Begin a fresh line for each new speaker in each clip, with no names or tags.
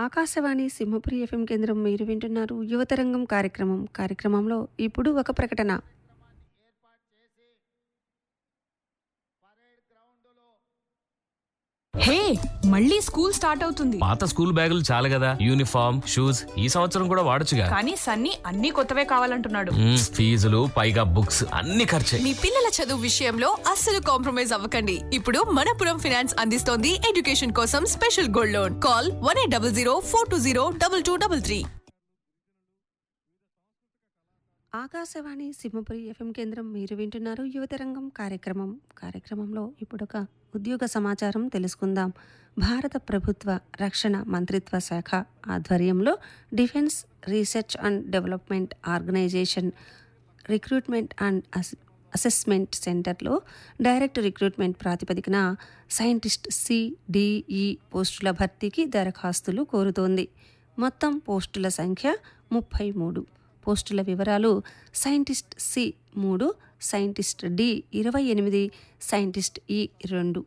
Akashvani Simhapuri F M కేంద్రం మీరు వింటున్నారు యువతరంగం కార్యక్రమం కార్యక్రమంలో ఇప్పుడు ఒక ప్రకటన
హే మళ్ళీ స్కూల్ స్టార్ట్ అవుతుంది
పాత స్కూల్ బ్యాగులు చాలు కదా యూనిఫామ్ షూస్ ఈ సంవత్సరం కూడా వాడొచ్చుగా
కానీ సన్నీ అన్ని కొత్తవే కావాలంటున్నాడు
మ్మ్, ఫీజులు పైగా బుక్స్ అన్ని ఖర్చే
మీ పిల్లల చదువు విషయంలో అస్సలు కాంప్రమైజ్ అవ్వకండి ఇప్పుడు మనపురం ఫినాన్స్ అందిస్తోంది ఎడ్యుకేషన్ కోసం special gold loan call one eight double zero four two zero double two double three
Akashvani Simhapuri F M కేంద్రం మీరు వింటున్నారు యువతరంగం కార్యక్రమం కార్యక్రమంలో ఇప్పుడు ఒక ఉద్యోగ సమాచారం తెలుసుకుందాం భారత ప్రభుత్వ రక్షణ మంత్రిత్వ శాఖ ఆధ్వర్యంలో defence research and development organisation recruitment and as assessment సెంటర్లో డైరెక్ట్ రిక్రూట్మెంట్ ప్రాతిపదికన సైంటిస్ట్ సిడిఈ పోస్టుల భర్తీకి దరఖాస్తులు కోరుతోంది మొత్తం పోస్టుల సంఖ్య ముప్పై మూడు పోస్టుల వివరాలు సైంటిస్ట్ సి మూడు సైంటిస్ట్ డి ఇరవై ఎనిమిది సైంటిస్ట్ ఈ రెండు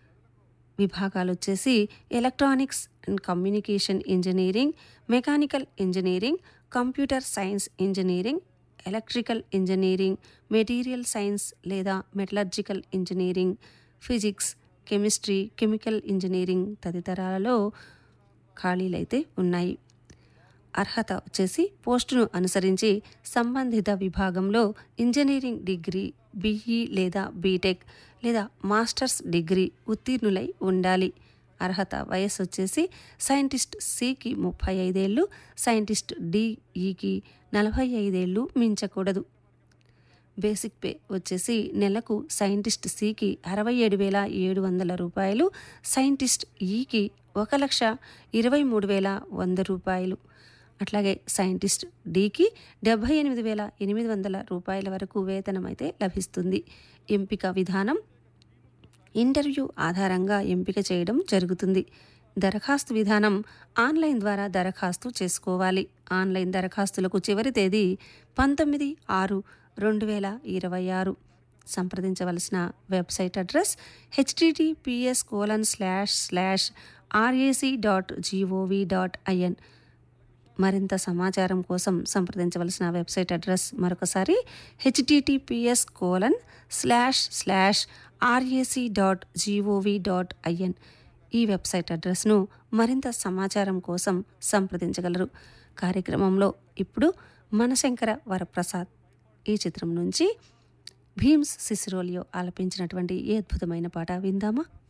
విభాగాలు వచ్చేసి electronics and communication engineering mechanical engineering computer science engineering electrical engineering material science లేదా metallurgical engineering physics chemistry chemical engineering తదితరాలలో ఖాళీలైతే ఉన్నాయి అర్హత వచ్చేసి పోస్టును అనుసరించి సంబంధిత విభాగంలో ఇంజనీరింగ్ డిగ్రీ బీఈ లేదా బీటెక్ లేదా మాస్టర్స్ డిగ్రీ ఉత్తీర్ణులై ఉండాలి అర్హత వయస్సు వచ్చేసి సైంటిస్ట్ సికి ముప్పై ఐదేళ్ళు సైంటిస్ట్ డిఈకి నలభై ఐదేళ్ళు మించకూడదు బేసిక్ పే వచ్చేసి నెలకు సైంటిస్ట్ సికి అరవై ఏడు వేల ఏడు వందల రూపాయలు సైంటిస్ట్ ఈకి ఒక లక్ష ఇరవై మూడు వేల వంద రూపాయలు అట్లాగే సైంటిస్ట్ డికి డెబ్భై ఎనిమిది వేల ఎనిమిది వందల రూపాయల వరకు వేతనం అయితే లభిస్తుంది ఎంపిక విధానం ఇంటర్వ్యూ ఆధారంగా ఎంపిక చేయడం జరుగుతుంది దరఖాస్తు విధానం ఆన్లైన్ ద్వారా దరఖాస్తు చేసుకోవాలి ఆన్లైన్ దరఖాస్తులకు చివరి తేదీ పంతొమ్మిది ఆరు రెండు వేల ఇరవై ఆరు సంప్రదించవలసిన website address H T T P S colon slash slash R A C dot G O V dot I N మరింత సమాచారం కోసం సంప్రదించవలసిన వెబ్సైట్ అడ్రస్ మరొకసారి H T T P S colon slash slash R A C dot G O V dot I N ఈ వెబ్సైట్ అడ్రస్ను మరింత సమాచారం కోసం సంప్రదించగలరు కార్యక్రమంలో ఇప్పుడు మనశంకర వరప్రసాద్ ఈ చిత్రం నుంచి భీమ్స్ సిసిరోలియో ఆలపించినటువంటి ఈ అద్భుతమైన పాట విందామా